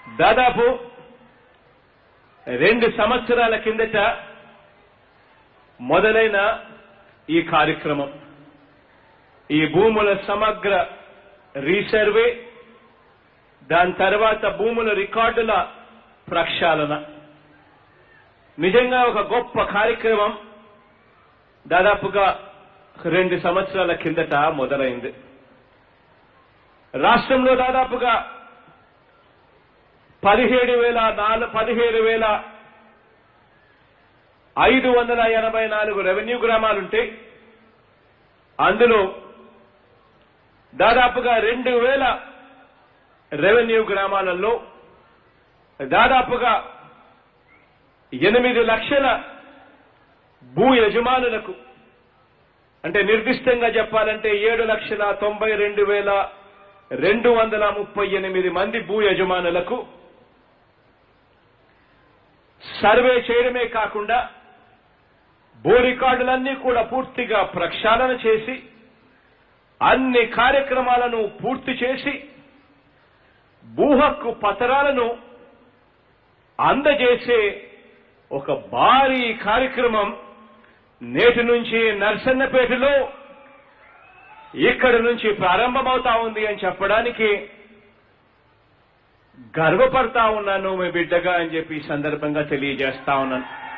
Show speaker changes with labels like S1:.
S1: దాదాపు రెండు సంవత్సరాల కిందట మొదలైన ఈ కార్యక్రమం ఈ భూముల సమగ్ర రీసర్వే దాని తర్వాత భూముల రికార్డుల ప్రక్షాళన నిజంగా ఒక గొప్ప కార్యక్రమం దాదాపుగా రెండు సంవత్సరాల కిందట మొదలైంది రాష్ట్రంలో దాదాపుగా పదిహేడు వేల నాలుగు పదిహేడు వేల ఐదు వందల ఎనభై నాలుగు రెవెన్యూ గ్రామాలుంటే అందులో దాదాపుగా రెండు వేల రెవెన్యూ గ్రామాలలో దాదాపుగా ఎనిమిది లక్షల భూ యజమానులకు అంటే నిర్దిష్టంగా చెప్పాలంటే ఏడు లక్షల తొంభై రెండు వేల రెండు వందల ముప్పై ఎనిమిది మంది భూ యజమానులకు సర్వే చేయడమే కాకుండా భూ రికార్డులన్నీ కూడా పూర్తిగా ప్రక్షాళన చేసి అన్ని కార్యక్రమాలను పూర్తి చేసి భూ హక్కు పత్రాలను అందజేసే ఒక భారీ కార్యక్రమం నేటి నుంచి నర్సన్నపేటలో ఇక్కడి నుంచి ప్రారంభమవుతా ఉంది అని చెప్పడానికి గర్వపడతా ఉన్నాను మీ బిడ్డగా అని చెప్పి ఈ సందర్భంగా తెలియజేస్తా ఉన్నాను